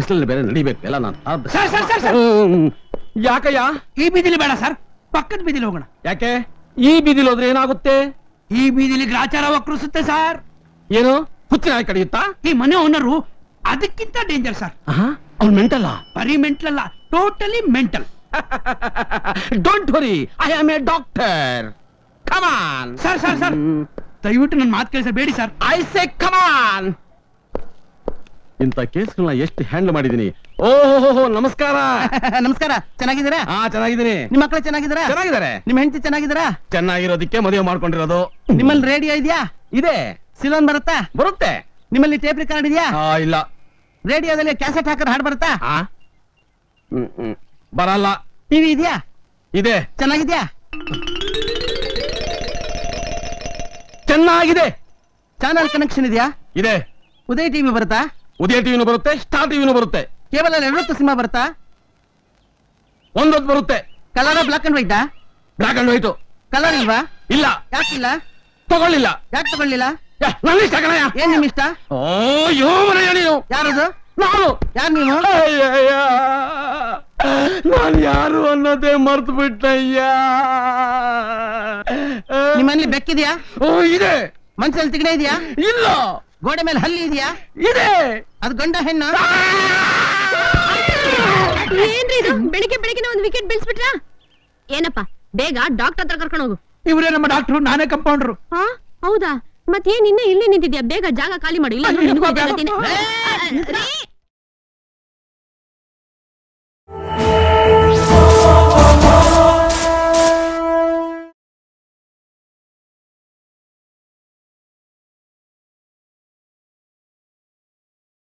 ಬಿಸಿಲಲ್ಲಿ ಬೇರೆ ನಡಿಬೇಕು ಎಲ್ಲ ನಾನು ಸರ್, ಸರ್, ಸರ್, ಸರ್. ಹ್ಮ್. ಯಾಕಯ್ಯ ಈ ಬೀದಿಲಿ ಬೇಡ ಸರ್ ಪಕ್ಕದ ಬೀದಿಲಿ ಹೋಗೋಣ ಯಾಕೆ ಈ ಬೀದಿಲಿ ಹೋದ್ರೆ ಏನಾಗುತ್ತೆ ಈ ಬೀದಿಲಿ ಗ್ರಾಚಾರ ವಕ್ರಿಸುತ್ತೆ ಸರ್ ಏನು ಹುಚ್ಚಿನ ನಾಯಿ ಕಡಿಯುತ್ತಾ ಈ ಮನೆ ಓನರು ಅದಕ್ಕಿಂತ ಡೇಂಜರ್ ಸರ್ ಅವ್ನು ಮೆಂಟಲ್ಲ ಬರೀ ಮೆಂಟಲ್ ಅಲ್ಲ totally mental don't worry I am a doctor come on sir sir sir ದಯವಿಟ್ಟು ನನ್ನ ಮಾತು ಕೇಳಿಸ ಬೇಡಿ ಸರ್ ಐ ಸೆ ಕಮಾನ್ ಇಂಥ ಕೇಸ್ಗಳನ್ನ ಎಷ್ಟು ಹ್ಯಾಂಡಲ್ ಮಾಡಿದೀನಿ ಓಹೋ ನಮಸ್ಕಾರ ನಮಸ್ಕಾರ ಚೆನ್ನಾಗಿದ್ದೀರಾ ಹಾ ಚೆನ್ನಾಗಿದ್ದೀನಿ ನಿಮ್ಮ ಮಕ್ಕಳು ಚೆನ್ನಾಗಿದ್ದೀರಾ ಚೆನ್ನಾಗಿದ್ದಾರೆ ನಿಮ್ಮ ಹೆಂಡತಿ ಚೆನ್ನಾಗಿದ್ದೀರಾ ಚೆನ್ನಾಗಿರೋದಕ್ಕೆ ಮದುವೆ ಮಾಡ್ಕೊಂಡಿರೋದು ನಿಮ್ಮಲ್ಲಿ ರೇಡಿಯೋ ಇದೆಯಾ ಇದೆ ಸಿಲೋನ್ ಬರುತ್ತಾ ಬರುತ್ತೆ ನಿಮ್ಮಲ್ಲಿ ಟೇಪ್ ರೆಕಾರ್ಡ್ ಇದೆಯಾ ಆ, ಇಲ್ಲ ರೇಡಿಯೋದಲ್ಲಿ ಕ್ಯಾಸೆಟ್ ಹಾಕರ್ ಹಾಡು ಬರುತ್ತಾ ಆ? ಹ್ಮ್, ಹ್ಮ್. ಬರಲ್ಲ ಟಿವಿ ಇದೆಯಾ ಇದೆ ಚೆನ್ನಾಗಿದ್ಯಾ ಚೆನ್ನಾಗಿದೆ ಚಾನಲ್ ಕನೆಕ್ಷನ್ ಇದೆಯಾ ಇದೆ ಉದಯ ಟಿವಿ ಬರುತ್ತಾ ಉದಯ ಟಿವಿನೂ ಬರುತ್ತೆ ಸ್ಟಾರ್ ಟಿವಿನೂ ಬರುತ್ತೆ ಕೇಬಲ್ ಅಲ್ಲಿ ಎರಡು ಸಿನಿಮಾ ಬರುತ್ತಾ ಒಂದೊಂದು ಬರುತ್ತೆ ಕಲರ್ ಬ್ಲಾಕ್ ಅಂಡ್ ವೈಟಾ ಬ್ಲಾಕ್ ಅಂಡ್ ವೈಟ್ ಕಲರ್ ಇಲ್ವಾ ಇಲ್ಲ ಯಾಕಿಲ್ಲ ತಗೊಳ್ಳಿಲ್ಲ ಯಾಕೆ ತಗೊಳ್ಳಿಲ್ಲ ಯಾ, ನನ್ನ ಇಷ್ಟ ಕಣಯ್ಯ ಏನ್ ನಿಮ್ ಇಷ್ಟ ಓ ಯೋ ಮನೆಯ ನೀನು ಯಾರದು ನಾನು ಯಾರು ನೀವು ಅಯ್ಯಯ್ಯ. ನಾನ್ ಯಾರು ಅನ್ನೋದೇ ಮರ್ತು ಬಿಟ್ಟಯ್ಯ ನಿಮ್ಮ ಮನೇಲಿ ಬೆಕ್ಕಿದ್ಯಾ ಓ ಇದೆ ಮನ್ಸಲ್ಲಿ ತಿಗಡೆ ಇದೆಯಾ ಇಲ್ಲ ಗೋಡೆ ಮೇಲೆ ಹಲ್ಲಿ ಇದೆಯಾ ಇದೆ ಅದು ಗಂಡ ಹೆಣ್ಣು ಏನ್ರಿ ಇದು ಬೆಳಿಗ್ಗೆ ಬೆಳಿಗ್ಗೆ ಒಂದ್ ವಿಕೆಟ್ ಬೀಳ್ಸ್ಬಿಟ್ರ ಏನಪ್ಪ ಬೇಗ ಡಾಕ್ಟರ್ ಹತ್ರ ಕರ್ಕೊಂಡು ಹೋಗು ಇವರೇ ನಮ್ಮ ಡಾಕ್ಟ್ರು ನಾನೇ ಕಂಪೌಂಡ್ರು ಹಾ ಹೌದಾ ಮತ್ತೇನ್ ಇನ್ನ ಇಲ್ಲಿ ನಿಂತಿದ್ಯಾ ಬೇಗ ಜಾಗ ಖಾಲಿ ಮಾಡಿ ಇಲ್ಲ ಅಂದ್ರೆ ನಿನಗೂ ಬೇಗ. ಜಗತ್ತಿನ- ರೀ,